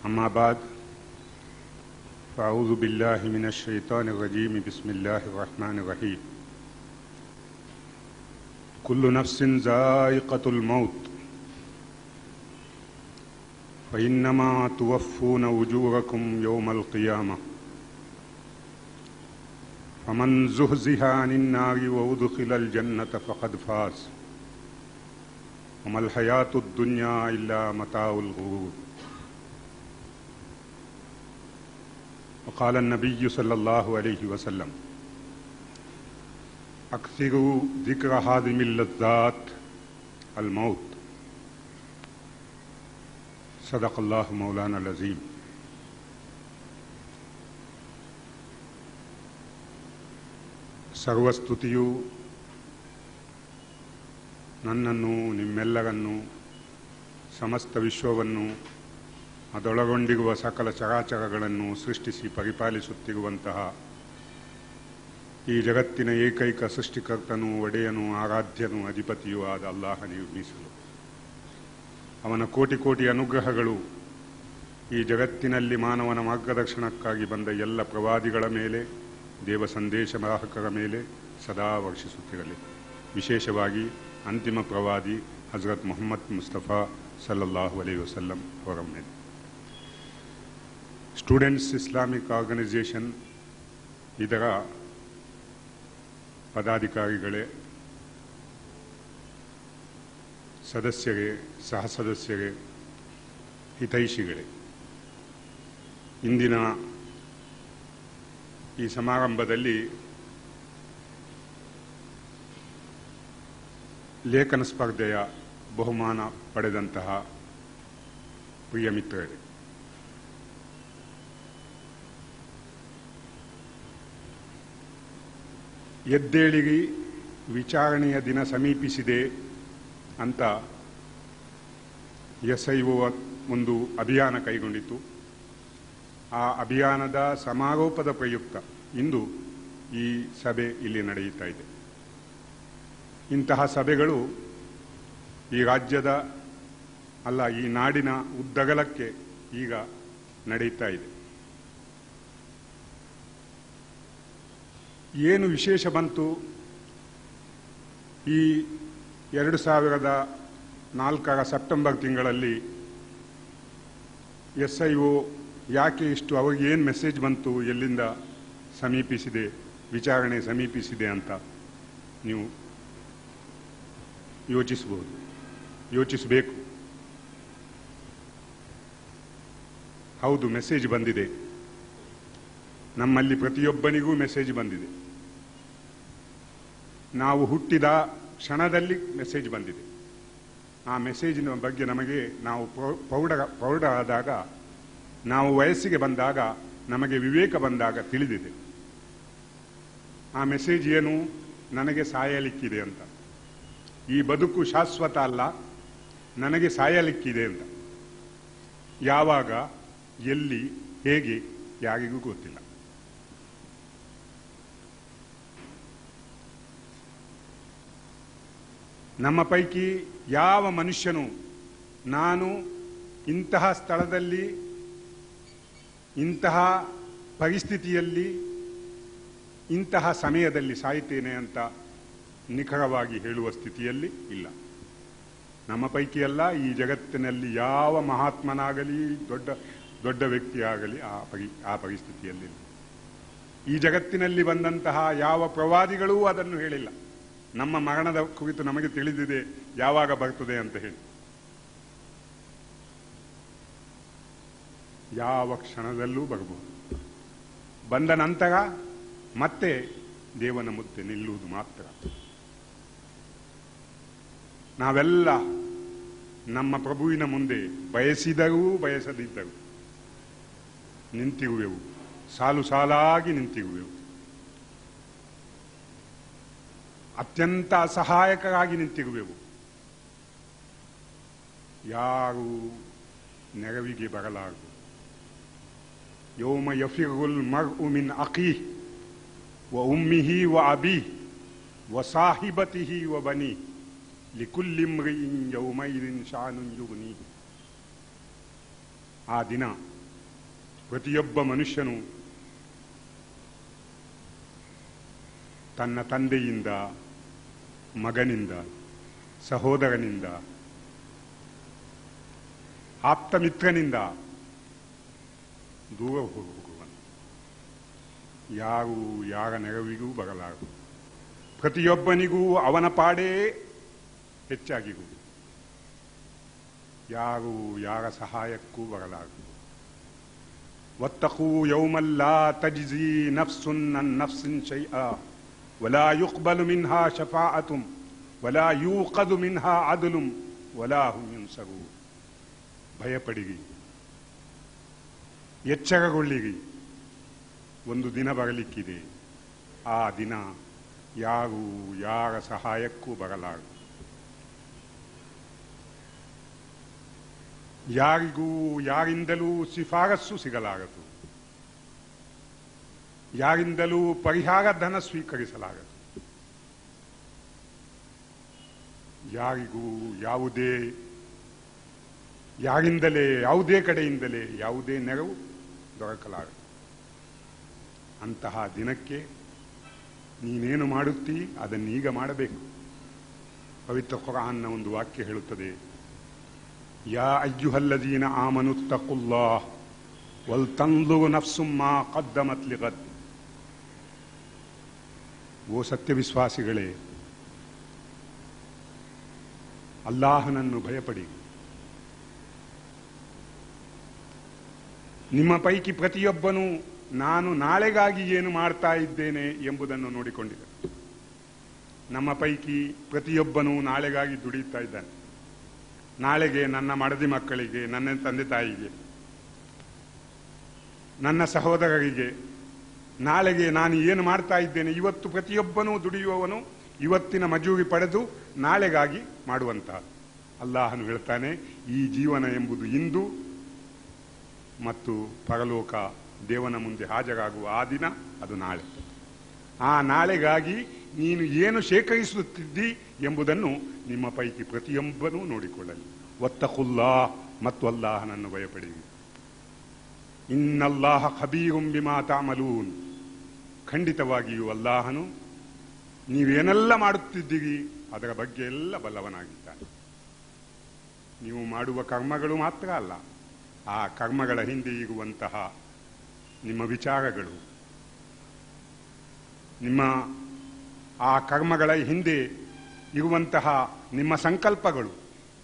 أما بعد فأعوذ بالله من الشيطان الرجيم بسم الله الرحمن الرحيم كل نفس ذائقة الموت فإنما توفون أجوركم يوم القيامة فمن زهزها عن النار وأدخل الجنة فقد فاز وما الحياة الدنيا إلا متاع الغرور وقال النبي صلى الله عليه وسلم أكثروا ذكر هادم اللذات الموت صدق الله مولانا العظيم ಸರ್ವಸ್ತುತಿಯು ನನ್ನನ್ನು ನಿಮ್ಮೆಲ್ಲರನ್ನು ಸಮಸ್ತ ವಿಶ್ವವನ್ನು ಅದರೊಳಗೊಂಡಿರುವ ಸಕಲ ಚರಾಚರಗಳನ್ನು ಸೃಷ್ಟಿಸಿ ಪರಿಪಾಲಿಸುತ್ತಿರುವಂತಹ ಈ ಜಗತ್ತಿನ ಏಕೈಕ ಸೃಷ್ಟಿಕರ್ತನೂ ಒಡೆಯನು ಆರಾಧ್ಯನೂ ಅಧಿಪತಿಯೂ ಆದ ಅಲ್ಲಾಹನಿಗೆ ಮೀಸಲು ಅವನ ಕೋಟಿ ಕೋಟಿ ಅನುಗ್ರಹಗಳು ಈ ಜಗತ್ತಿನಲ್ಲಿ ಮಾನವನ ಮಾರ್ಗದರ್ಶನಕ್ಕಾಗಿ ಬಂದ ಎಲ್ಲ ಪ್ರವಾದಿಗಳ ಮೇಲೆ ದೇವ ಸಂದೇಶ ವಾಹಕರ ಮೇಲೆ ಸದಾ ವರ್ಷಿಸುತ್ತಿರಲಿ ವಿಶೇಷವಾಗಿ ಅಂತಿಮ ಪ್ರವಾದಿ ಹಜರತ್ ಮೊಹಮ್ಮದ್ ಮುಸ್ತಫಾ ಸಲ್ಲಲ್ಲಾಹು ಅಲೈ ವಸಲ್ಲಂ ಅವರ ಮೇಲೆ ಸ್ಟೂಡೆಂಟ್ಸ್ ಇಸ್ಲಾಮಿಕ್ ಆರ್ಗನೈಸೇಷನ್ ಇದರ ಪದಾಧಿಕಾರಿಗಳೇ ಸದಸ್ಯರೇ ಸಹ ಸದಸ್ಯರೇ ಹಿತೈಷಿಗಳೇ ಇಂದಿನ ಈ ಸಮಾರಂಭದಲ್ಲಿ ಲೇಖನ ಸ್ಪರ್ಧೆಯ ಬಹುಮಾನ ಪಡೆದಂತಹ ಪ್ರಿಯ ಮಿತ್ರರೇ ಎದ್ದೇಳಿರಿ ವಿಚಾರಣೆಯ ದಿನ ಸಮೀಪಿಸಿದೆ ಅಂತ ಎಸ್ ಐ ಒ ಒಂದು ಅಭಿಯಾನ ಕೈಗೊಂಡಿತು ಆ ಅಭಿಯಾನದ ಸಮಾರೋಪದ ಪ್ರಯುಕ್ತ ಇಂದು ಈ ಸಭೆ ಇಲ್ಲಿ ನಡೆಯುತ್ತಾ ಇದೆ ಇಂತಹ ಸಭೆಗಳು ಈ ರಾಜ್ಯದ ಅಲ್ಲ ಈ ನಾಡಿನ ಉದ್ದಗಲಕ್ಕೆ ಈಗ ನಡೆಯುತ್ತಾ ಇದೆ ಏನು ವಿಶೇಷ ಬಂತು ಈ ಎರಡು ಸಾವಿರದ ನಾಲ್ಕರ ಸೆಪ್ಟೆಂಬರ್ ತಿಂಗಳಲ್ಲಿ ಎಸ್ ಐ ಒ ಯಾಕೆ ಇಷ್ಟು ಅವ್ರಿಗೆ ಏನು ಮೆಸೇಜ್ ಬಂತು ಎಲ್ಲಿಂದ ಸಮೀಪಿಸಿದೆ ವಿಚಾರಣೆ ಸಮೀಪಿಸಿದೆ ಅಂತ ನೀವು ಯೋಚಿಸಬಹುದು ಯೋಚಿಸಬೇಕು ಹೌದು ಮೆಸೇಜ್ ಬಂದಿದೆ ನಮ್ಮಲ್ಲಿ ಪ್ರತಿಯೊಬ್ಬನಿಗೂ ಮೆಸೇಜ್ ಬಂದಿದೆ ನಾವು ಹುಟ್ಟಿದ ಕ್ಷಣದಲ್ಲಿ ಮೆಸೇಜ್ ಬಂದಿದೆ ಆ ಮೆಸೇಜಿನ ಬಗ್ಗೆ ನಮಗೆ ನಾವು ಪ್ರೌಢ ಪ್ರೌಢ ಆದಾಗ ನಾವು ವಯಸ್ಸಿಗೆ ಬಂದಾಗ ನಮಗೆ ವಿವೇಕ ಬಂದಾಗ ತಿಳಿದಿದೆ ಆ ಮೆಸೇಜ್ ಏನು ನನಗೆ ಸಾಯಲಿಕ್ಕಿದೆ ಅಂತ ಈ ಬದುಕು ಶಾಶ್ವತ ಅಲ್ಲ ನನಗೆ ಸಾಯಲಿಕ್ಕಿದೆ ಅಂತ ಯಾವಾಗ ಎಲ್ಲಿ ಹೇಗೆ ಯಾರಿಗೂ ಗೊತ್ತಿಲ್ಲ ನಮ್ಮ ಪೈಕಿ ಯಾವ ಮನುಷ್ಯನು ನಾನು ಇಂತಹ ಸ್ಥಳದಲ್ಲಿ ಇಂತಹ ಪರಿಸ್ಥಿತಿಯಲ್ಲಿ ಇಂತಹ ಸಮಯದಲ್ಲಿ ಸಾಯ್ತೇನೆ ಅಂತ ನಿಖರವಾಗಿ ಹೇಳುವ ಸ್ಥಿತಿಯಲ್ಲಿ ಇಲ್ಲ ನಮ್ಮ ಪೈಕಿಯಲ್ಲ ಈ ಜಗತ್ತಿನಲ್ಲಿ ಯಾವ ಮಹಾತ್ಮನಾಗಲಿ ದೊಡ್ಡ ದೊಡ್ಡ ವ್ಯಕ್ತಿಯಾಗಲಿ ಆ ಪರಿ ಆ ಪರಿಸ್ಥಿತಿಯಲ್ಲಿ ಈ ಜಗತ್ತಿನಲ್ಲಿ ಬಂದಂತಹ ಯಾವ ಪ್ರವಾದಿಗಳೂ ಅದನ್ನು ಹೇಳಿಲ್ಲ ನಮ್ಮ ಮರಣದ ಕುರಿತು ನಮಗೆ ತಿಳಿದಿದೆ ಯಾವಾಗ ಬರ್ತದೆ ಅಂತ ಹೇಳಿ ಯಾವ ಕ್ಷಣದಲ್ಲೂ ಬರಬಹುದು ಬಂದ ನಂತರ ಮತ್ತೆ ದೇವನ ಮುದ್ದೆ ನಿಲ್ಲುವುದು ಮಾತ್ರ ನಾವೆಲ್ಲ ನಮ್ಮ ಪ್ರಭುವಿನ ಮುಂದೆ ಬಯಸಿದರೂ ಬಯಸದಿದ್ದರು ನಿಂತಿರುವೆವು ಸಾಲು ಸಾಲಾಗಿ ನಿಂತಿರುವೆವು ಅತ್ಯಂತ ಅಸಹಾಯಕರಾಗಿ ನಿಂತಿರುವೆವು ಯಾರು ನೆರವಿಗೆ ಬರಲಾರದು ಯೌಮ ಯಫಿರುಲ್ ಮರ್ ಉಮಿನ್ ಅಕಿ ವ ಉಮ್ಮಿಹಿ ವ ಅಬಿ ವ ಸಾಹಿಬತಿಹಿ ವ ಬನಿ ಲಿಕುಲ್ಲಿಮ್ರಿಯಿನ್ ಯೌಮೈದಿನ್ ಶಾನುನ್ ಯುಗ್ನಿ ಆ ದಿನ ಪ್ರತಿಯೊಬ್ಬ ಮನುಷ್ಯನು ತನ್ನ ತಂದೆಯಿಂದ ಮಗನಿಂದ ಸಹೋದರನಿಂದ ಆಪ್ತ ಮಿತ್ರನಿಂದ ದೂರ ಹೋಗುವನು ಯಾರು ಯಾರ ನೆರವಿಗೂ ಬರಲಾರದು ಪ್ರತಿಯೊಬ್ಬನಿಗೂ ಅವನ ಪಾಡೇ ಹೆಚ್ಚಾಗಿರುವುದು ಯಾರು ಯಾರ ಸಹಾಯಕ್ಕೂ ಬರಲಾರದು واتقوا يوما لا تجزي نفس عن نفس شيئا ولا يقبل منها شفاعة ولا يوقظ منها عدل ولا هم ينصرون ಭಯಪಡಿರಿ ಎಚ್ಚರಗೊಳ್ಳಿರಿ ಒಂದು ದಿನ ಬರಲಿಕ್ಕಿದೆ ಆ ದಿನ ಯಾರು ಯಾರ ಸಹಾಯಕ್ಕೂ ಬರಲಾರದು ಯಾರಿಗೂ ಯಾರಿಂದಲೂ ಶಿಫಾರಸ್ಸು ಸಿಗಲಾರದು ಯಾರಿಂದಲೂ ಪರಿಹಾರ ಧನ ಸ್ವೀಕರಿಸಲಾಗದು ಯಾರಿಗೂ ಯಾವುದೇ ಯಾರಿಂದಲೇ ಯಾವುದೇ ಕಡೆಯಿಂದಲೇ ಯಾವುದೇ ನೆರವು ದೊರಕಲಾರದು ಅಂತಹ ದಿನಕ್ಕೆ ನೀನೇನು ಮಾಡುತ್ತೀ ಅದನ್ನೀಗ ಮಾಡಬೇಕು ಪವಿತ್ರ ಖುರಾನ್ನ ಒಂದು ವಾಕ್ಯ ಹೇಳುತ್ತದೆ ಯಾ ಅಯ್ಯುಹಲ್ಲದೀನ ಆಮನುತ್ತಕುಲ್ಲಾ ವಲ್ ತಂದು ನಫ್ಸುಮ್ಮಾ ಕದ್ದಮತ್ ಲಿಗದ್ ಓ ಸತ್ಯವಿಶ್ವಾಸಿಗಳೇ ಅಲ್ಲಾಹನನ್ನು ಭಯಪಡಿ ನಿಮ್ಮ ಪೈಕಿ ಪ್ರತಿಯೊಬ್ಬನೂ ನಾನು ನಾಳೆಗಾಗಿ ಏನು ಮಾಡ್ತಾ ಇದ್ದೇನೆ ಎಂಬುದನ್ನು ನೋಡಿಕೊಂಡಿದೆ ನಮ್ಮ ಪೈಕಿ ಪ್ರತಿಯೊಬ್ಬನೂ ನಾಳೆಗಾಗಿ ದುಡಿಯುತ್ತಾ ಇದ್ದಾನೆ ನಾಳೆಗೆ ನನ್ನ ಮಡದಿ ಮಕ್ಕಳಿಗೆ ನನ್ನ ತಂದೆ ತಾಯಿಗೆ ನನ್ನ ಸಹೋದರರಿಗೆ ನಾಳೆಗೆ ನಾನು ಏನು ಮಾಡ್ತಾ ಇದ್ದೇನೆ ಇವತ್ತು ಪ್ರತಿಯೊಬ್ಬನೂ ದುಡಿಯುವವನು ಇವತ್ತಿನ ಮಜೂರಿ ಪಡೆದು ನಾಳೆಗಾಗಿ ಮಾಡುವಂತಹ ಅಲ್ಲಾಹನು ಹೇಳ್ತಾನೆ ಈ ಜೀವನ ಎಂಬುದು ಇಂದು ಮತ್ತು ಪರಲೋಕ ದೇವನ ಮುಂದೆ ಹಾಜರಾಗುವ ಆ ದಿನ ಅದು ನಾಳೆ ಆ ನಾಳೆಗಾಗಿ ನೀನು ಏನು ಶೇಖರಿಸುತ್ತಿದ್ದಿ ಎಂಬುದನ್ನು ನಿಮ್ಮ ಪೈಕಿ ಪ್ರತಿಯೊಬ್ಬನೂ ನೋಡಿಕೊಳ್ಳಲಿ ಒತ್ತಕುಲ್ಲಾ ಮತ್ತು ಅಲ್ಲಾಹನನ್ನು ಭಯಪಡಿರಿ ಇನ್ನಲ್ಲಾಹ ಖಬೀರುಂ ಬಿಮಾ ತಾಮಲೂನ್ ಖಂಡಿತವಾಗಿಯೂ ಅಲ್ಲಾಹನು ನೀವೇನೆಲ್ಲ ಮಾಡುತ್ತಿದ್ದೀರಿ ಅದರ ಬಗ್ಗೆ ಎಲ್ಲ ಬಲ್ಲವನಾಗಿದ್ದಾನೆ ನೀವು ಮಾಡುವ ಕರ್ಮಗಳು ಮಾತ್ರ ಅಲ್ಲ ಆ ಕರ್ಮಗಳ ಹಿಂದೆ ಇರುವಂತಹ ನಿಮ್ಮ ವಿಚಾರಗಳು ನಿಮ್ಮ ಆ ಕರ್ಮಗಳ ಹಿಂದೆ ಇರುವಂತಹ ನಿಮ್ಮ ಸಂಕಲ್ಪಗಳು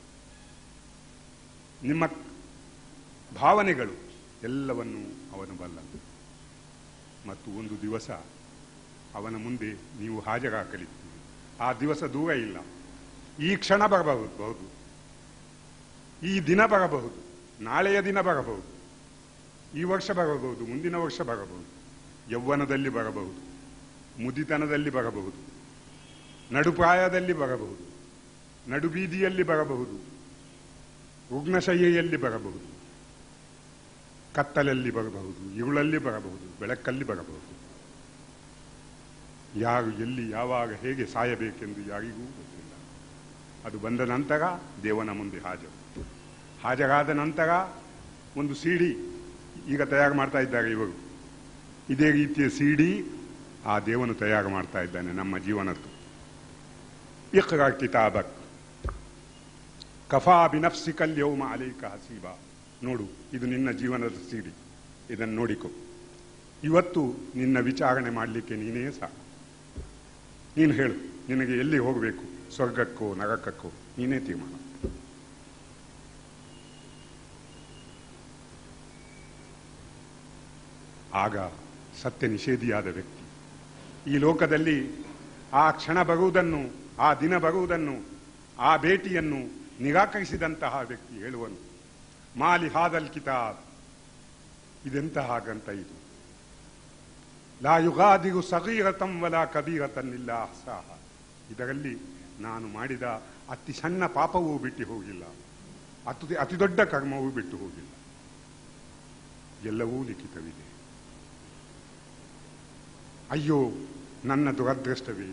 ನಿಮ್ಮ ಭಾವನೆಗಳು ಎಲ್ಲವನ್ನು ಅವನು ಬಲ್ಲ ಮತ್ತು ಒಂದು ದಿವಸ ಅವನ ಮುಂದೆ ನೀವು ಹಾಜರಾಗಲಿದ್ದೀರಿ ಆ ದಿವಸ ದೂರ ಇಲ್ಲ ಈ ಕ್ಷಣ ಬರಬಹುದು ಬಹುದು ಈ ದಿನ ಬರಬಹುದು ನಾಳೆಯ ದಿನ ಬರಬಹುದು ಈ ವರ್ಷ ಬರಬಹುದು ಮುಂದಿನ ವರ್ಷ ಬರಬಹುದು ಯೌವನದಲ್ಲಿ ಬರಬಹುದು ಮುದಿತನದಲ್ಲಿ ಬರಬಹುದು ನಡುಪ್ರಾಯದಲ್ಲಿ ಬರಬಹುದು ನಡುಬೀದಿಯಲ್ಲಿ ಬರಬಹುದು ರುಗ್ನಶಯ್ಯೆಯಲ್ಲಿ ಬರಬಹುದು ಕತ್ತಲಲ್ಲಿ ಬರಬಹುದು ಇರುಳಲ್ಲಿ ಬರಬಹುದು ಬೆಳಕಲ್ಲಿ ಬರಬಹುದು ಯಾರು ಎಲ್ಲಿ ಯಾವಾಗ ಹೇಗೆ ಸಾಯಬೇಕೆಂದು ಯಾರಿಗೂ ಗೊತ್ತಿಲ್ಲ ಅದು ಬಂದ ನಂತರ ದೇವನ ಮುಂದೆ ಹಾಜರು ಹಾಜರಾದ ನಂತರ ಒಂದು ಸಿಡಿ ಈಗ ತಯಾರು ಮಾಡ್ತಾ ಇದ್ದಾರೆ ಇವರು ಇದೇ ರೀತಿಯ ಸಿಡಿ ಆ ದೇವನು ತಯಾರು ಮಾಡ್ತಾ ಇದ್ದಾನೆ ನಮ್ಮ ಜೀವನದ್ದು ಇಖ್ರಾ ಕಿತಾಬಕ್ ಕಫಾ ಬಿನಫ್ಸಿಕಲ್ ಯೌಮ ಅಲೈಕ ಹಸೀಬ ನೋಡು ಇದು ನಿನ್ನ ಜೀವನದ ಸಿಡಿ ಇದನ್ನು ನೋಡಿಕೊ ಇವತ್ತು ನಿನ್ನ ವಿಚಾರಣೆ ಮಾಡಲಿಕ್ಕೆ ನೀನೇ ಸಾಕು ನೀನು ಹೇಳು ನಿನಗೆ ಎಲ್ಲಿ ಹೋಗಬೇಕು ಸ್ವರ್ಗಕ್ಕೋ ನರಕಕ್ಕೋ ನೀನೇ ತೀರ್ಮಾನ ಆಗ ಸತ್ಯ ನಿಷೇಧಿಯಾದ ವ್ಯಕ್ತಿ ಈ ಲೋಕದಲ್ಲಿ ಆ ಕ್ಷಣ ಬರುವುದನ್ನು ಆ ದಿನ ಬರುವುದನ್ನು ಆ ಭೇಟಿಯನ್ನು ನಿರಾಕರಿಸಿದಂತಹ ವ್ಯಕ್ತಿ ಹೇಳುವನು ಮಾಲಿ ಹಾದಲ್ ಕಿತಾಬ್ ಇದೆಂತಹ ಗ್ರಂಥ ಇದು ಲಾ ಯುಗಾದಿಗು ಸಗೀರತಂ ವಲ ಕಬೀರತನ್ನಿಲ್ಲ ಅಹ್ಸಾಹ ಇದರಲ್ಲಿ ನಾನು ಮಾಡಿದ ಅತಿ ಸಣ್ಣ ಪಾಪವೂ ಬಿಟ್ಟು ಹೋಗಿಲ್ಲ ಅತಿ ಅತಿ ದೊಡ್ಡ ಕರ್ಮವೂ ಬಿಟ್ಟು ಹೋಗಿಲ್ಲ ಎಲ್ಲವೂ ಲಿಖಿತವಿದೆ ಅಯ್ಯೋ ನನ್ನ ದುರದೃಷ್ಟವೇ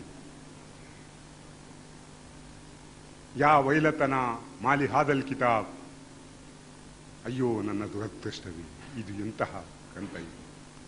ಯಾ ವೈಲತನ ಮಾಲಿ ಹಾದಲ್ ಕಿತಾಬ್ ಅಯ್ಯೋ ನನ್ನ ದುರದೃಷ್ಟವೇ ಇದು ಎಂತಹ ಕಂತ ಇದೆ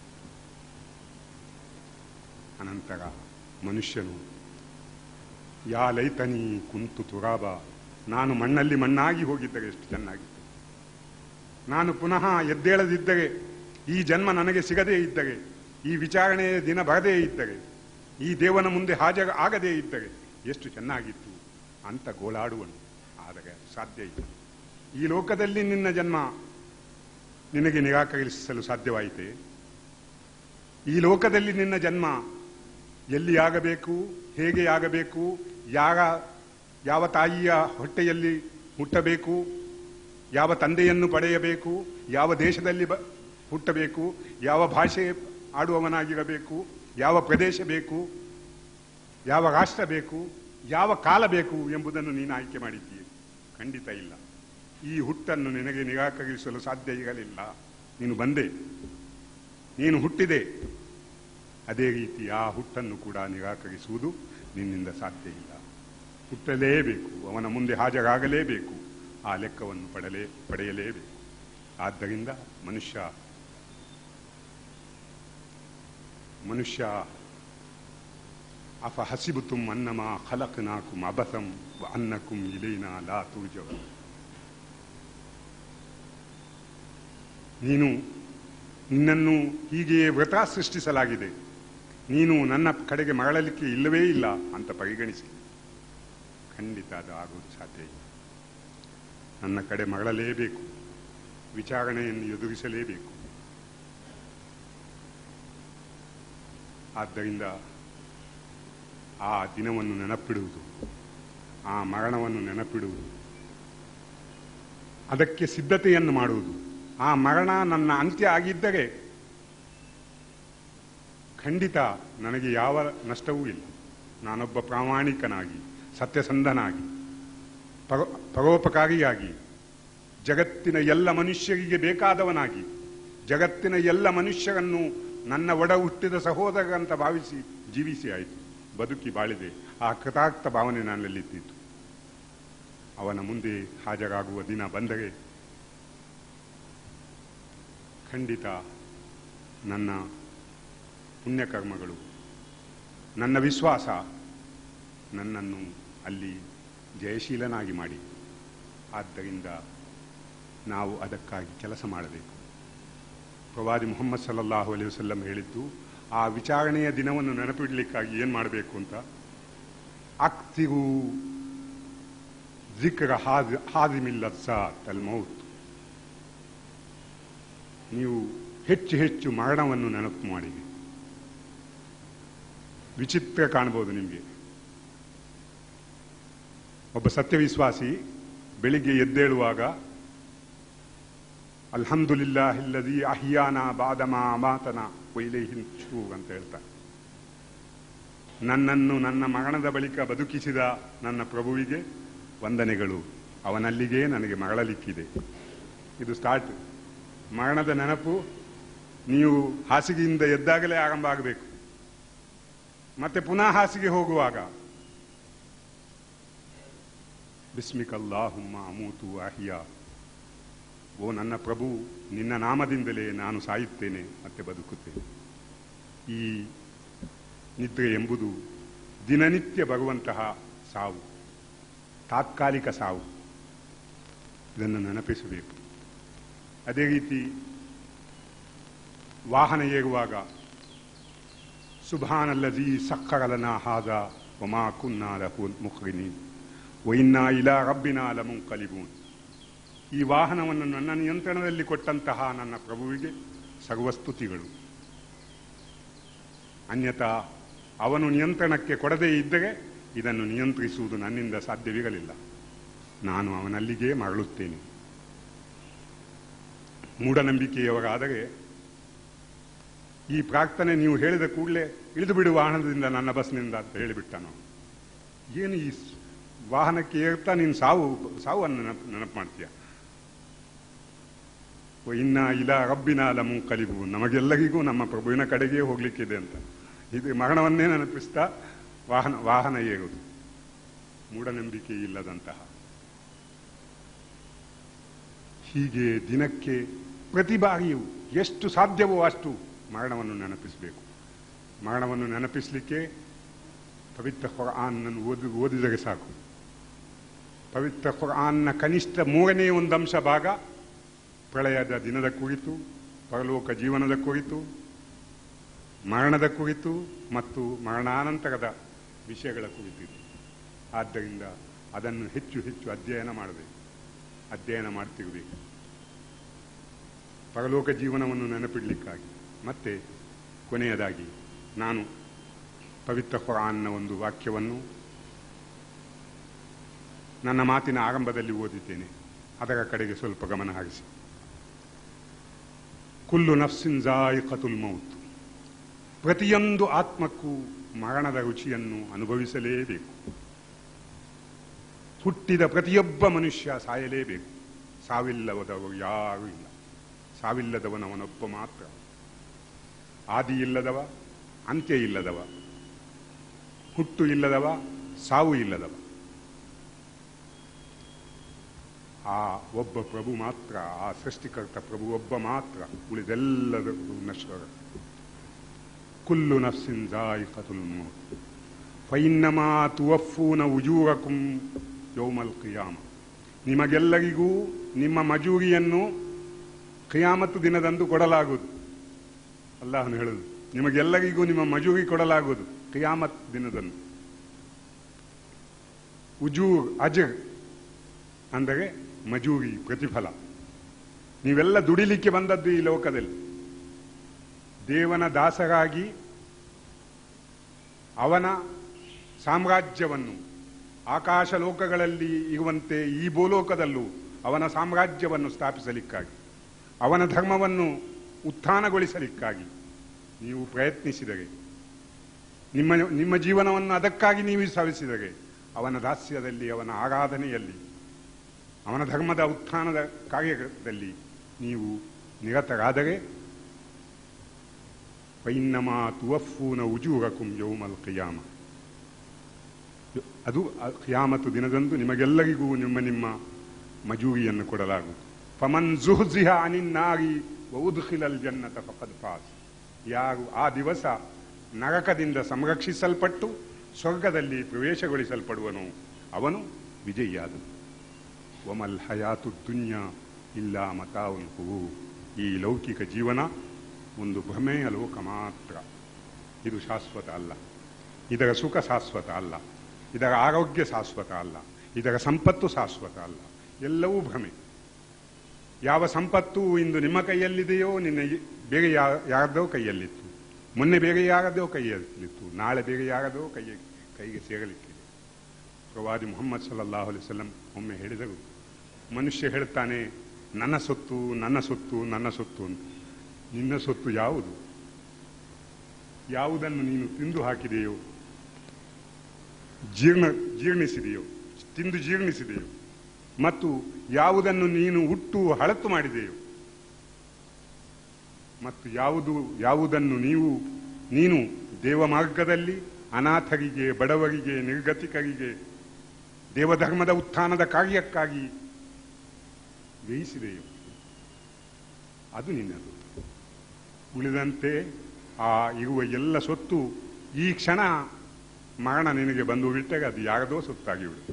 ಅನಂತರ ಮನುಷ್ಯನು ಯಾ ಲೈತನಿ ಕುಂತು ತುರಾಬ ನಾನು ಮಣ್ಣಲ್ಲಿ ಮಣ್ಣಾಗಿ ಹೋಗಿದ್ದರೆ ಎಷ್ಟು ಚೆನ್ನಾಗಿತ್ತು ನಾನು ಪುನಃ ಎದ್ದೇಳದಿದ್ದರೆ ಈ ಜನ್ಮ ನನಗೆ ಸಿಗದೇ ಇದ್ದರೆ ಈ ವಿಚಾರಣೆಯ ದಿನ ಬರದೇ ಇದ್ದರೆ ಈ ದೇವನ ಮುಂದೆ ಹಾಜರ ಆಗದೇ ಇದ್ದರೆ ಎಷ್ಟು ಚೆನ್ನಾಗಿತ್ತು ಅಂತ ಗೋಳಾಡುವನು ಆದರೆ ಸಾಧ್ಯ ಇಲ್ಲ ಈ ಲೋಕದಲ್ಲಿ ನಿನ್ನ ಜನ್ಮ ನಿನಗೆ ನಿರಾಕರಿಸಲು ಸಾಧ್ಯವಾಯಿತೆ ಈ ಲೋಕದಲ್ಲಿ ನಿನ್ನ ಜನ್ಮ ಎಲ್ಲಿ ಆಗಬೇಕು ಹೇಗೆ ಆಗಬೇಕು ಯಾರ ಯಾವ ತಾಯಿಯ ಹೊಟ್ಟೆಯಲ್ಲಿ ಹುಟ್ಟಬೇಕು ಯಾವ ತಂದೆಯನ್ನು ಪಡೆಯಬೇಕು ಯಾವ ದೇಶದಲ್ಲಿ ಬ ಹುಟ್ಟಬೇಕು ಯಾವ ಭಾಷೆ ಆಡುವವನಾಗಿರಬೇಕು ಯಾವ ಪ್ರದೇಶ ಬೇಕು ಯಾವ ರಾಷ್ಟ್ರ ಬೇಕು ಯಾವ ಕಾಲ ಬೇಕು ಎಂಬುದನ್ನು ನೀನು ಆಯ್ಕೆ ಮಾಡಿದ್ದೀಯ ಖಂಡಿತ ಇಲ್ಲ ಈ ಹುಟ್ಟನ್ನು ನಿನಗೆ ನಿರಾಕರಿಸಲು ಸಾಧ್ಯ ಇರಲಿಲ್ಲ ನೀನು ಬಂದೆ ನೀನು ಹುಟ್ಟಿದೆ ಅದೇ ರೀತಿ ಆ ಹುಟ್ಟನ್ನು ಕೂಡ ನಿರಾಕರಿಸುವುದು ನಿನ್ನಿಂದ ಸಾಧ್ಯ ಇಲ್ಲ ಹುಟ್ಟಲೇಬೇಕು ಅವನ ಮುಂದೆ ಹಾಜರಾಗಲೇಬೇಕು ಆ ಲೆಕ್ಕವನ್ನು ಪಡಲೇ ಪಡೆಯಲೇಬೇಕು ಆದ್ದರಿಂದ ಮನುಷ್ಯ ಮನುಷ್ಯ ಅಫ ಹಸಿಬುತುಂ ಅನ್ನಮ ಖಲಕ್ನಾಕುಂ ಅಬಸಂ ವ ಅನ್ನಕುಂ ಇಲೈನಾ ಲಾ ತುರ್ಜವ ನೀನು ನಿನ್ನನ್ನು ಹೀಗೆಯೇ ವ್ರತ ಸೃಷ್ಟಿಸಲಾಗಿದೆ ನೀನು ನನ್ನ ಕಡೆಗೆ ಮರಳಲಿಕ್ಕೆ ಇಲ್ಲವೇ ಇಲ್ಲ ಅಂತ ಪರಿಗಣಿಸಿ ಖಂಡಿತ ಅದು ಆಗುವುದು ಸಾಧ್ಯ ಇಲ್ಲ ನನ್ನ ಕಡೆ ಮರಳಲೇಬೇಕು ವಿಚಾರಣೆಯನ್ನು ಎದುರಿಸಲೇಬೇಕು ಆದ್ದರಿಂದ ಆ ದಿನವನ್ನು ನೆನಪಿಡುವುದು ಆ ಮರಣವನ್ನು ನೆನಪಿಡುವುದು ಅದಕ್ಕೆ ಸಿದ್ಧತೆಯನ್ನು ಮಾಡುವುದು ಆ ಮರಣ ನನ್ನ ಅಂತ್ಯ ಆಗಿದ್ದರೆ ಖಂಡಿತ ನನಗೆ ಯಾವ ನಷ್ಟವೂ ಇಲ್ಲ ನಾನೊಬ್ಬ ಪ್ರಾಮಾಣಿಕನಾಗಿ ಸತ್ಯಸಂಧನಾಗಿ ಪರ ಪರೋಪಕಾರಿಯಾಗಿ ಜಗತ್ತಿನ ಎಲ್ಲ ಮನುಷ್ಯರಿಗೆ ಬೇಕಾದವನಾಗಿ ಜಗತ್ತಿನ ಎಲ್ಲ ಮನುಷ್ಯರನ್ನು ನನ್ನ ಒಡ ಹುಟ್ಟಿದ ಸಹೋದರ ಅಂತ ಭಾವಿಸಿ ಜೀವಿಸಿ ಆಯಿತು ಬದುಕಿ ಬಾಳಿದೆ ಆ ಕೃತಾರ್ಥ ಭಾವನೆ ನನ್ನಲ್ಲಿದ್ದಿತ್ತು ಅವನ ಮುಂದೆ ಹಾಜರಾಗುವ ದಿನ ಬಂದರೆ ಖಂಡಿತ ನನ್ನ ಪುಣ್ಯಕರ್ಮಗಳು ನನ್ನ ವಿಶ್ವಾಸ ನನ್ನನ್ನು ಅಲ್ಲಿ ಜಯಶೀಲನಾಗಿ ಮಾಡಿ ಆದ್ದರಿಂದ ನಾವು ಅದಕ್ಕಾಗಿ ಕೆಲಸ ಮಾಡಬೇಕು ಪ್ರವಾದಿ ಮುಹಮ್ಮದ್ ಸಲ್ಲಲ್ಲಾಹು ಅಲೈಹಿ ವಸಲ್ಲಂ ಹೇಳಿದ್ದು ಆ ವಿಚಾರಣೆಯ ದಿನವನ್ನು ನೆನಪಿಡ್ಲಿಕ್ಕಾಗಿ ಏನು ಮಾಡಬೇಕು ಅಂತ ಅಕ್ತಿರು ಜಿಕ್ರ ಹಾಜ್ ಹಾಜಿಮಿಲ್ಲತ್ಸ ತಲ್ಮೌತ್ ನೀವು ಹೆಚ್ಚು ಹೆಚ್ಚು ಮರಣವನ್ನು ನೆನಪು ಮಾಡಿ ವಿಚಿತ್ರ ಕಾಣಬಹುದು ನಿಮಗೆ ಒಬ್ಬ ಸತ್ಯವಿಶ್ವಾಸಿ ಬೆಳಿಗ್ಗೆ ಎದ್ದೇಳುವಾಗ ಅಲ್ಹಮ್ದುಲಿಲ್ಲಾಹಿಲ್ಲದಿ ಅಹಿಯಾನ ಬಾದಮ ಅಮಾತನ ವೈಲೇಹಿಂಚು ಅಂತ ಹೇಳ್ತಾರೆ ನನ್ನನ್ನು ನನ್ನ ಮರಣದ ಬಳಿಕ ಬದುಕಿಸಿದ ನನ್ನ ಪ್ರಭುವಿಗೆ ವಂದನೆಗಳು ಅವನಲ್ಲಿಗೆ ನನಗೆ ಮರಳಲಿಕ್ಕಿದೆ ಇದು ಸ್ಟಾರ್ಟ್ ಮರಣದ ನೆನಪು ನೀವು ಹಾಸಿಗೆಯಿಂದ ಎದ್ದಾಗಲೇ ಆರಂಭ ಆಗಬೇಕು ಮತ್ತೆ ಪುನಃ ಹಾಸಿಗೆ ಹೋಗುವಾಗ ಬಿಸ್ಮಿಕಲ್ಲಾಹುಮ್ಮ ಅಮೂತು ಅಹಿಯಾ ಓ ನನ್ನ ಪ್ರಭು ನಿನ್ನ ನಾಮದಿಂದಲೇ ನಾನು ಸಾಯುತ್ತೇನೆ ಮತ್ತೆ ಬದುಕುತ್ತೇನೆ ಈ ನಿದ್ರೆ ಎಂಬುದು ದಿನನಿತ್ಯ ಬರುವಂತಹ ಸಾವು ತಾತ್ಕಾಲಿಕ ಸಾವು ಇದನ್ನು ನೆನಪಿಸಬೇಕು ಅದೇ ರೀತಿ ವಾಹನ ಏರುವಾಗ ಸುಭಾನಲ್ಲದಿ ಸಕ್ಕರಲನ ಹಾದ ಒಮಾ ಕುನ್ನಾಲ ಮುಖರಿನಿ ವೈನ್ನಾ ಇಲಾ ರಬ್ಬಿನ ಲಮುಂ ಕಲಿಬೂನ್ ಈ ವಾಹನವನ್ನು ನನ್ನ ನಿಯಂತ್ರಣದಲ್ಲಿ ಕೊಟ್ಟಂತಹ ನನ್ನ ಪ್ರಭುವಿಗೆ ಸರ್ವಸ್ತುತಿಗಳು ಅನ್ಯಥಾ ಅವನು ನಿಯಂತ್ರಣಕ್ಕೆ ಕೊಡದೇ ಇದ್ದರೆ ಇದನ್ನು ನಿಯಂತ್ರಿಸುವುದು ನನ್ನಿಂದ ಸಾಧ್ಯವಿರಲಿಲ್ಲ ನಾನು ಅವನಲ್ಲಿಗೇ ಮರಳುತ್ತೇನೆ ಮೂಢನಂಬಿಕೆಯವರಾದರೆ ಈ ಪ್ರಾರ್ಥನೆ ನೀವು ಹೇಳಿದ ಕೂಡಲೇ ಇಳಿದು ಬಿಡು ವಾಹನದಿಂದ ನನ್ನ ಬಸ್ನಿಂದ ಅಂತ ಹೇಳಿಬಿಟ್ಟನು ಏನು ಈ ಸ್- ವಾಹನಕ್ಕೆ ಏರ್ತಾ ನೀನು ಸಾವು ಸಾವನ್ನು ನೆನಪು ನೆನಪು ಮಾಡ್ತೀಯ ಓ, ಇನ್ನ ಇಲ್ಲ ರಬ್ಬಿನ ಲಮು ಕಲಿಬು ನಮಗೆಲ್ಲರಿಗೂ ನಮ್ಮ ಪ್ರಭುವಿನ ಕಡೆಗೆ ಹೋಗ್ಲಿಕ್ಕಿದೆ ಅಂತ ಇದು ಮರಣವನ್ನೇ ನೆನಪಿಸ್ತಾ ವಾಹನ ವಾಹನ ಏರುವುದು ಮೂಢನಂಬಿಕೆ ಇಲ್ಲದಂತಹ ಹೀಗೆ ದಿನಕ್ಕೆ ಪ್ರತಿ ಬಾರಿಯೂ ಎಷ್ಟು ಸಾಧ್ಯವೋ ಅಷ್ಟು ಮರಣವನ್ನು ನೆನಪಿಸಬೇಕು ಮರಣವನ್ನು ನೆನಪಿಸಲಿಕ್ಕೆ ಪವಿತ್ರ ಖುರ್ಆನ್ನನ್ನು ಓದಿ ಓದಿದರೆ ಸಾಕು ಪವಿತ್ರ ಖುರ್ಆನ್ನ ಕನಿಷ್ಠ ಮೂರನೇ ಒಂದು ಅಂಶ ಭಾಗ ಪ್ರಳಯದ ದಿನದ ಕುರಿತು ಪರಲೋಕ ಜೀವನದ ಕುರಿತು ಮರಣದ ಕುರಿತು ಮತ್ತು ಮರಣಾನಂತರದ ವಿಷಯಗಳ ಕುರಿತಿದೆ ಆದ್ದರಿಂದ ಅದನ್ನು ಹೆಚ್ಚು ಹೆಚ್ಚು ಅಧ್ಯಯನ ಮಾಡಬೇಕು ಅಧ್ಯಯನ ಮಾಡ್ತಿರಬೇಕು ಪರಲೋಕ ಜೀವನವನ್ನು ನೆನಪಿಡಲಿಕ್ಕಾಗಿ ಮತ್ತೆ ಕೊನೆಯದಾಗಿ ನಾನು ಪವಿತ್ರ ಖುರಾನ್ನ ಒಂದು ವಾಕ್ಯವನ್ನು ನನ್ನ ಮಾತಿನ ಆರಂಭದಲ್ಲಿ ಓದಿದ್ದೇನೆ ಅದರ ಕಡೆಗೆ ಸ್ವಲ್ಪ ಗಮನ ಹರಿಸಿ ಕುಲ್ಲು ನಫ್ಸಿನ್ ಜಾಯಿಕತುಲ್ ಮೌತ್ ಪ್ರತಿಯೊಂದು ಆತ್ಮಕ್ಕೂ ಮರಣದ ರುಚಿಯನ್ನು ಅನುಭವಿಸಲೇಬೇಕು ಹುಟ್ಟಿದ ಪ್ರತಿಯೊಬ್ಬ ಮನುಷ್ಯ ಸಾಯಲೇಬೇಕು ಸಾವಿಲ್ಲದವರು ಯಾರೂ ಇಲ್ಲ ಸಾವಿಲ್ಲದವನವನೊಬ್ಬ ಮಾತ್ರ ಆದಿ ಇಲ್ಲದವ ಅಂತ್ಯ ಇಲ್ಲದವ ಹುಟ್ಟು ಇಲ್ಲದವ ಸಾವು ಇಲ್ಲದವ ಆ ಒಬ್ಬ ಪ್ರಭು ಮಾತ್ರ ಆ ಸೃಷ್ಟಿಕರ್ತ ಪ್ರಭು ಒಬ್ಬ ಮಾತ್ರ ಉಳಿದೆಲ್ಲದಕ್ಕೂ ನಶ್ವರ ಕುಲ್ಲು ನಫ್ಸಿನ್ ಜಾಯಿಕತುಲ್ ಮೌತ್ ಫೈನ್ನಮಾ ತುವಫೂನ ಉಜೂರಕುಂ ಯೌಮಲ್ ಕಿಯಾಮ ನಿಮಗೆಲ್ಲರಿಗೂ ನಿಮ್ಮ ಮಜೂರಿಯನ್ನು ಕಿಯಾಮತ್ತು ದಿನದಂದು ಕೊಡಲಾಗುವುದು ಅಲ್ಲಾಹನು ಹೇಳುದು ನಿಮಗೆಲ್ಲರಿಗೂ ನಿಮ್ಮ ಮಜೂರಿ ಕೊಡಲಾಗುವುದು ಕಿಯಾಮತ್ ದಿನದಂದು ಉಜೂರ್ ಅಜರ್ ಅಂದರೆ ಮಜೂರಿ ಪ್ರತಿಫಲ ನೀವೆಲ್ಲ ದುಡಿಲಿಕ್ಕೆ ಬಂದದ್ದು ಈ ಲೋಕದಲ್ಲಿ ದೇವನ ದಾಸರಾಗಿ ಅವನ ಸಾಮ್ರಾಜ್ಯವನ್ನು ಆಕಾಶ ಲೋಕಗಳಲ್ಲಿ ಇರುವಂತೆ ಈ ಭೂಲೋಕದಲ್ಲೂ ಅವನ ಸಾಮ್ರಾಜ್ಯವನ್ನು ಸ್ಥಾಪಿಸಲಿಕ್ಕಾಗಿ ಅವನ ಧರ್ಮವನ್ನು ಉತ್ಥಾನಗೊಳಿಸಲಿಕ್ಕಾಗಿ ನೀವು ಪ್ರಯತ್ನಿಸಿದರೆ ನಿಮ್ಮ ನಿಮ್ಮ ಜೀವನವನ್ನು ಅದಕ್ಕಾಗಿ ನೀವು ಸವಿಸಿದರೆ ಅವನ ದಾಸ್ಯದಲ್ಲಿ ಅವನ ಆರಾಧನೆಯಲ್ಲಿ ಅವನ ಧರ್ಮದ ಉತ್ಥಾನದ ಕಾರ್ಯದಲ್ಲಿ ನೀವು ನಿರತರಾದರೆ ಪೈನ್ನಮಾ ತುವಫೂನ ಉಜೂರಕುಂ ಯೌಮಲ್ ಕಿಯಾಮ ಅದು ಖಿಯಾಮತ್ತು ದಿನದಂದು ನಿಮಗೆಲ್ಲರಿಗೂ ನಿಮ್ಮ ನಿಮ್ಮ ಮಜೂರಿಯನ್ನು ಕೊಡಲಾಗುವುದು ಫಮನ್ ಜುಹ್ಜಿಹ ಅನಿನ್ನಾರಿ ವೌದ್ಖಿಲಲ್ ಜನ್ನತ ಫಕದ್ ಫಾಸ್ ಯಾರು ಆ ದಿವಸ ನರಕದಿಂದ ಸಂರಕ್ಷಿಸಲ್ಪಟ್ಟು ಸ್ವರ್ಗದಲ್ಲಿ ಪ್ರವೇಶಗೊಳಿಸಲ್ಪಡುವನು ಅವನು ವಿಜಯಿಯಾದನು ಒಮಲ್ ಹಯಾತು ದುನ್ಯಾ ಇಲ್ಲ ಮತಾವುಲ್ ಹೂ ಈ ಲೌಕಿಕ ಜೀವನ ಒಂದು ಭ್ರಮೆಯ ಲೋಕ ಮಾತ್ರ ಇದು ಶಾಶ್ವತ ಅಲ್ಲ ಇದರ ಸುಖ ಶಾಶ್ವತ ಅಲ್ಲ ಇದರ ಆರೋಗ್ಯ ಶಾಶ್ವತ ಅಲ್ಲ ಇದರ ಸಂಪತ್ತು ಶಾಶ್ವತ ಅಲ್ಲ ಎಲ್ಲವೂ ಭ್ರಮೆ ಯಾವ ಸಂಪತ್ತು ಇಂದು ನಿಮ್ಮ ಕೈಯಲ್ಲಿದೆಯೋ ನಿನ್ನ ಬೇರೆ ಯಾರದೋ ಕೈಯಲ್ಲಿತ್ತು ಮೊನ್ನೆ ಬೇರೆ ಯಾರದೋ ಕೈಯಲ್ಲಿತ್ತು ನಾಳೆ ಬೇರೆ ಯಾರದೋ ಕೈಯ ಕೈಗೆ ಸೇರಲಿಕ್ಕಿದೆ ಪ್ರವಾದಿ ಮುಹಮ್ಮದ್ ಸಲ್ಲಲ್ಲಾಹು ಅಲೈಹಿ ವಸಲ್ಲಂ ಒಮ್ಮೆ ಹೇಳಿದರು ಮನುಷ್ಯ ಹೇಳ್ತಾನೆ ನನ್ನ ಸೊತ್ತು ನನ್ನ ಸೊತ್ತು ನನ್ನ ಸೊತ್ತು ಅಂತ ನಿನ್ನ ಸೊತ್ತು ಯಾವುದು ಯಾವುದನ್ನು ನೀನು ತಿಂದು ಹಾಕಿದೆಯೋ ಜೀರ್ಣ ಜೀರ್ಣಿಸಿದೆಯೋ ತಿಂದು ಜೀರ್ಣಿಸಿದೆಯೋ ಮತ್ತು ಯಾವುದನ್ನು ನೀನು ಹುಟ್ಟು ಹಳತು ಮಾಡಿದೆಯೋ ಮತ್ತು ಯಾವುದು ಯಾವುದನ್ನು ನೀವು ನೀನು ದೇವ ಮಾರ್ಗದಲ್ಲಿ ಅನಾಥರಿಗೆ ಬಡವರಿಗೆ ನಿರ್ಗತಿಕರಿಗೆ ದೇವಧರ್ಮದ ಉತ್ಥಾನದ ಕಾರ್ಯಕ್ಕಾಗಿ ವ್ಯಯಿಸಿದೆಯೋ ಅದು ನಿನ್ನದು ಉಳಿದಂತೆ ಆ ಇರುವ ಎಲ್ಲ ಸೊತ್ತು ಈ ಕ್ಷಣ ಮರಣ ನಿನಗೆ ಬಂದು ಬಿಟ್ಟಾಗ ಅದು ಯಾರದೋ ಸೊತ್ತಾಗಿ ಬಿಡುದು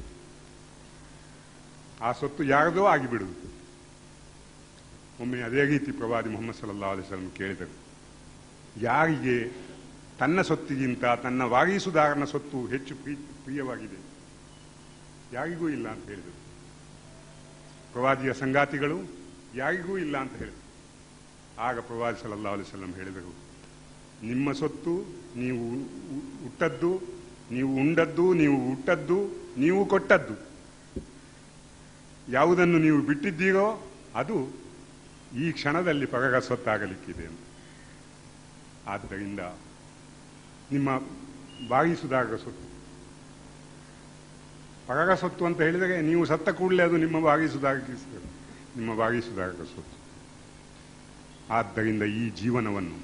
ಆ ಸೊತ್ತು ಯಾರದೋ ಆಗಿಬಿಡುವುದು ಒಮ್ಮೆ ಅದೇ ರೀತಿ ಪ್ರವಾದಿ ಮೊಹಮ್ಮದ್ ಸಲ್ಲಾ ಅಲಿಸ್ಲಂ ಕೇಳಿದರು ಯಾರಿಗೆ ತನ್ನ ಸೊತ್ತಿಗಿಂತ ತನ್ನ ವಾಗೀಸುದಾರನ ಸೊತ್ತು ಹೆಚ್ಚು ಪ್ರೀ ಪ್ರಿಯವಾಗಿದೆ ಯಾರಿಗೂ ಇಲ್ಲ ಅಂತ ಹೇಳಿದರು ಪ್ರವಾದಿಯ ಸಂಗಾತಿಗಳು ಯಾರಿಗೂ ಇಲ್ಲ ಅಂತ ಹೇಳಿದರು ಆಗ ಪ್ರವಾದಿ ಸಲ್ಲಾ ಅಲಿಸ್ಲಂ ಹೇಳಿದರು ನಿಮ್ಮ ಸೊತ್ತು ನೀವು ಹುಟ್ಟದ್ದು ನೀವು ಉಂಡದ್ದು ನೀವು ಹುಟ್ಟದ್ದು ನೀವು ಕೊಟ್ಟದ್ದು ಯಾವುದನ್ನು ನೀವು ಬಿಟ್ಟಿದ್ದೀರೋ ಅದು ಈ ಕ್ಷಣದಲ್ಲಿ ಪರಗ ಸೊತ್ತಾಗಲಿಕ್ಕಿದೆ ಅಂತ ಆದ್ದರಿಂದ ನಿಮ್ಮ ಬಾಗಿಸುದಾಗ ಸೊತ್ತು ಪರಗ ಸೊತ್ತು ಅಂತ ಹೇಳಿದರೆ ನೀವು ಸತ್ತ ಕೂಡಲೇ ಅದು ನಿಮ್ಮ ಬಾಗಿಸುದಾಗ ನಿಮ್ಮ ಬಾಗಿಸುದಾಗ ಸೊತ್ತು ಆದ್ದರಿಂದ ಈ ಜೀವನವನ್ನು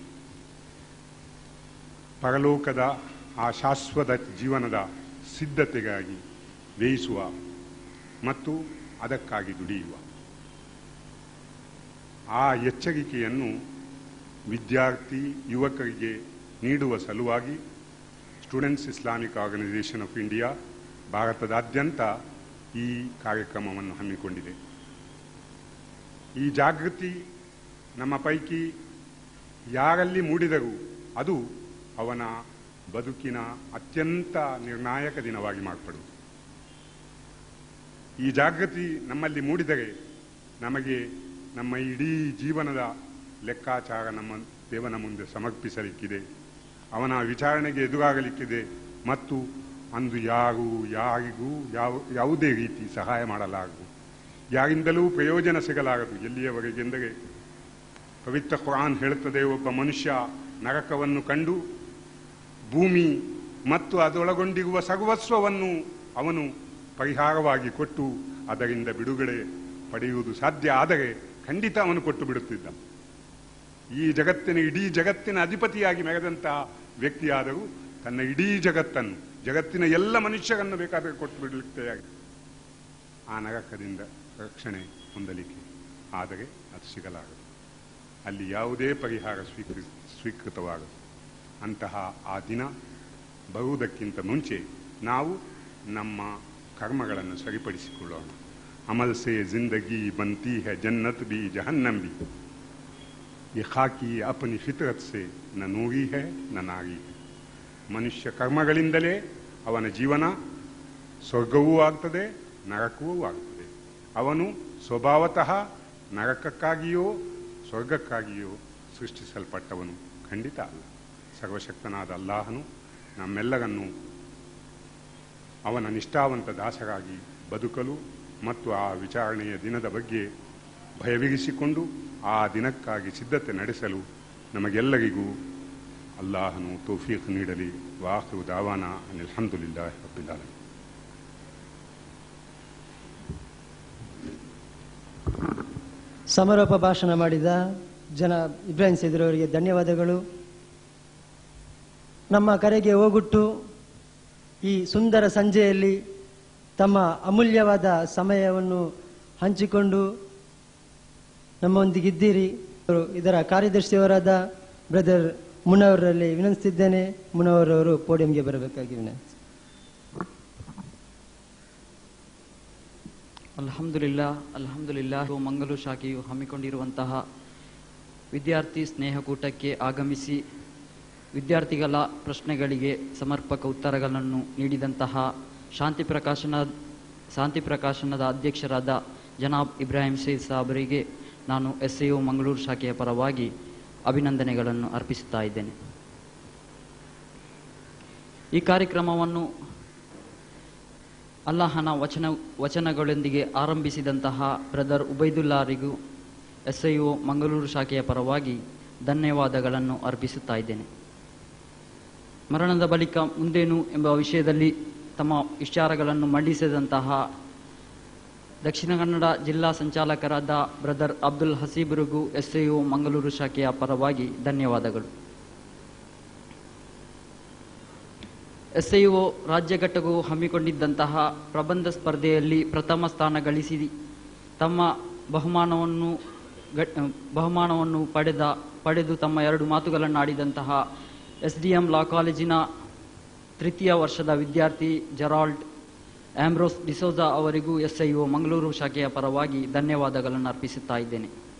ಪರಲೋಕದ ಆ ಶಾಶ್ವತ ಜೀವನದ ಸಿದ್ಧತೆಗಾಗಿ ಬೇಯಿಸುವ ಮತ್ತು ಅದಕ್ಕಾಗಿ ದುಡಿಯುವ ಆ ಎಚ್ಚರಿಕೆಯನ್ನು ವಿದ್ಯಾರ್ಥಿ ಯುವಕರಿಗೆ ನೀಡುವ ಸಲುವಾಗಿ students Islamic organisation of India ಭಾರತದಾದ್ಯಂತ ಈ ಕಾರ್ಯಕ್ರಮವನ್ನು ಹಮ್ಮಿಕೊಂಡಿದೆ ಈ ಜಾಗೃತಿ ನಮ್ಮ ಪೈಕಿ ಯಾರಲ್ಲಿ ಮೂಡಿದರೂ ಅದು ಅವನ ಬದುಕಿನ ಅತ್ಯಂತ ನಿರ್ಣಾಯಕ ದಿನವಾಗಿ ಮಾರ್ಪಡುವುದು ಈ ಜಾಗೃತಿ ನಮ್ಮಲ್ಲಿ ಮೂಡಿದರೆ ನಮಗೆ ನಮ್ಮ ಇಡೀ ಜೀವನದ ಲೆಕ್ಕಾಚಾರ ನಮ್ಮ ದೇವನ ಮುಂದೆ ಸಮರ್ಪಿಸಲಿಕ್ಕಿದೆ ಅವನ ವಿಚಾರಣೆಗೆ ಎದುರಾಗಲಿಕ್ಕಿದೆ ಮತ್ತು ಅಂದು ಯಾರು ಯಾರಿಗೂ ಯಾವ ಯಾವುದೇ ರೀತಿ ಸಹಾಯ ಮಾಡಲಾಗದು ಯಾರಿಂದಲೂ ಪ್ರಯೋಜನ ಸಿಗಲಾಗದು ಎಲ್ಲಿಯವರೆಗೆಂದರೆ ಪವಿತ್ರ ಕುರಾನ್ ಹೇಳುತ್ತದೆ ಒಬ್ಬ ಮನುಷ್ಯ ನರಕವನ್ನು ಕಂಡು ಭೂಮಿ ಮತ್ತು ಅದರೊಳಗೊಂಡಿರುವ ಸರ್ವಸ್ವವನ್ನು ಅವನು ಪರಿಹಾರವಾಗಿ ಕೊಟ್ಟು ಅದರಿಂದ ಬಿಡುಗಡೆ ಪಡೆಯುವುದು ಸಾಧ್ಯ ಆದರೆ ಖಂಡಿತ ಅವನು ಕೊಟ್ಟು ಬಿಡುತ್ತಿದ್ದ ಈ ಜಗತ್ತಿನ ಇಡೀ ಜಗತ್ತಿನ ಅಧಿಪತಿಯಾಗಿ ಮೆರೆದಂತಹ ವ್ಯಕ್ತಿಯಾದರೂ ತನ್ನ ಇಡೀ ಜಗತ್ತನ್ನು ಜಗತ್ತಿನ ಎಲ್ಲ ಮನುಷ್ಯರನ್ನು ಬೇಕಾದರೆ ಕೊಟ್ಟು ಬಿಡಲಿಕ್ಕೆ ಆ ನರಕದಿಂದ ರಕ್ಷಣೆ ಹೊಂದಲಿಕ್ಕೆ ಆದರೆ ಅದು ಸಿಗಲಾಗದು ಅಲ್ಲಿ ಯಾವುದೇ ಪರಿಹಾರ ಸ್ವೀಕರಿ ಸ್ವೀಕೃತವಾಗದು ಅಂತಹ ಆ ದಿನ ಬರುವುದಕ್ಕಿಂತ ಮುಂಚೆ ನಾವು ನಮ್ಮ ಕರ್ಮಗಳನ್ನು ಸರಿಪಡಿಸಿಕೊಳ್ಳೋಣ ಅಮಲ್ ಸೆ ಜಿಂದಗಿ ಬಂತಿ ಹೈ ಜನ್ನತ್ ಬಿ ಜಹನ್ನಂ ಬಿ ये खाकी अपनी फितरत से ನ ನೂರಿ ಹೇ ನ ನಾರಿ ಹೇ ಮನುಷ್ಯ ಕರ್ಮಗಳಿಂದಲೇ ಅವನ ಜೀವನ ಸ್ವರ್ಗವೂ ಆಗ್ತದೆ ನರಕವೂ ಆಗ್ತದೆ ಅವನು ಸ್ವಭಾವತಃ ನರಕಕ್ಕಾಗಿಯೋ ಸ್ವರ್ಗಕ್ಕಾಗಿಯೋ ಸೃಷ್ಟಿಸಲ್ಪಟ್ಟವನು ಖಂಡಿತ ಅಲ್ಲ ಸರ್ವಶಕ್ತನಾದ ಅಲ್ಲಾಹನು ನಮ್ಮೆಲ್ಲರನ್ನು ಅವನ ನಿಷ್ಠಾವಂತ ದಾಸರಾಗಿ ಬದುಕಲು ಮತ್ತು ಆ ವಿಚಾರಣೆಯ ದಿನದ ಬಗ್ಗೆ ಭಯವಿರಿಸಿಕೊಂಡು ಆ ದಿನಕ್ಕಾಗಿ ಸಿದ್ಧತೆ ನಡೆಸಲು ನಮಗೆಲ್ಲರಿಗೂ ಅಲ್ಲಾಹನು ತೌಫೀಕ್ ನೀಡಲಿ ವಾಹು ದಾವಾನ ಅಲ್ಹಮ್ದುಲಿಲ್ಲಾಹ್ ರಬ್ಬಿಲ್ ಆಲಮೀನ್ ಸಮಾರೋಪ ಭಾಷಣ ಮಾಡಿದ ಜನ ಇಬ್ರಾಹಿಂ ಸೈದ್ರು ಅವರಿಗೆ ಧನ್ಯವಾದಗಳು ನಮ್ಮ ಕರೆಗೆ ಹೋಗುಟ್ಟು ಈ ಸುಂದರ ಸಂಜೆಯಲ್ಲಿ ತಮ್ಮ ಅಮೂಲ್ಯವಾದ ಸಮಯವನ್ನು ಹಂಚಿಕೊಂಡು ನಮ್ಮೊಂದಿಗಿದ್ದೀರಿ ಅವರು ಇದರ ಕಾರ್ಯದರ್ಶಿಯವರಾದ ಬ್ರದರ್ ಮುನವರಲ್ಲಿ ವಿನಂತಿಸಿದ್ದೇನೆ ಮುನವರ್ ಅವರು ಪೋಡಿಯಂಗೆ ಬರಬೇಕಾಗಿ ವಿನಂತಿ ಅಲ್ಹಮ್ದುಲಿಲ್ಲಾ ಅಲ್ಹಮ್ದುಲಿಲ್ಲಾ ಮಂಗಲು ಶಾಖೆಯು ಹಮ್ಮಿಕೊಂಡಿರುವಂತಹ ವಿದ್ಯಾರ್ಥಿ ಸ್ನೇಹಕೂಟಕ್ಕೆ ಆಗಮಿಸಿ ವಿದ್ಯಾರ್ಥಿಗಳ ಪ್ರಶ್ನೆಗಳಿಗೆ ಸಮರ್ಪಕ ಉತ್ತರಗಳನ್ನು ನೀಡಿದಂತಹ ಶಾಂತಿ ಪ್ರಕಾಶನ ಶಾಂತಿ ಪ್ರಕಾಶನದ ಅಧ್ಯಕ್ಷರಾದ ಜನಾಬ್ ಇಬ್ರಾಹಿಂ ಸೈದ್ ಸಾಬರಿಗೆ ನಾನು ಎಸ್ ಎ ಮಂಗಳೂರು ಶಾಖೆಯ ಪರವಾಗಿ ಅಭಿನಂದನೆಗಳನ್ನು ಅರ್ಪಿಸುತ್ತಾ ಇದ್ದೇನೆ ಈ ಕಾರ್ಯಕ್ರಮವನ್ನು ಅಲ್ಲಾಹನ ವಚನ ವಚನಗಳೊಂದಿಗೆ ಆರಂಭಿಸಿದಂತಹ ಬ್ರದರ್ ಉಬೈದುಲ್ಲಾರಿಗೂ ಎಸ್ ಐ ಮಂಗಳೂರು ಶಾಖೆಯ ಪರವಾಗಿ ಧನ್ಯವಾದಗಳನ್ನು ಅರ್ಪಿಸುತ್ತಾ ಇದ್ದೇನೆ ಮರಣದ ಬಳಿಕ ಮುಂದೇನು ಎಂಬ ವಿಷಯದಲ್ಲಿ ತಮ್ಮ ವಿಚಾರಗಳನ್ನು ಮಂಡಿಸಿದಂತಹ ದಕ್ಷಿಣ ಕನ್ನಡ ಜಿಲ್ಲಾ ಸಂಚಾಲಕರಾದ ಬ್ರದರ್ ಅಬ್ದುಲ್ ಹಸೀಬ್ರಿಗೂ ಎಸ್ ಐ ಮಂಗಳೂರು ಶಾಖೆಯ ಪರವಾಗಿ ಧನ್ಯವಾದಗಳು ಎಸ್ಐಒ ರಾಜ್ಯ ಘಟಕವು ಹಮ್ಮಿಕೊಂಡಿದ್ದಂತಹ ಪ್ರಬಂಧ ಸ್ಪರ್ಧೆಯಲ್ಲಿ ಪ್ರಥಮ ಸ್ಥಾನ ಗಳಿಸಿ ತಮ್ಮ ಬಹುಮಾನವನ್ನು ಗ- ಬಹುಮಾನವನ್ನು ಪಡೆದ ಪಡೆದು ತಮ್ಮ ಎರಡು ಮಾತುಗಳನ್ನು ಆಡಿದಂತಹ ಎಸ್ ಡಿ ಎಂ ಲಾ ಕಾಲೇಜಿನ ತೃತೀಯ ವರ್ಷದ ವಿದ್ಯಾರ್ಥಿ ಜೆರಾಲ್ಡ್ ಆಂಬ್ರೋಸ್ ಡಿಸೋಜಾ ಅವರಿಗೂ ಎಸ್ಐಒ ಮಂಗಳೂರು ಶಾಖೆಯ ಪರವಾಗಿ ಧನ್ಯವಾದಗಳನ್ನು ಅರ್ಪಿಸುತ್ತಾ ಇದ್ದೇನೆ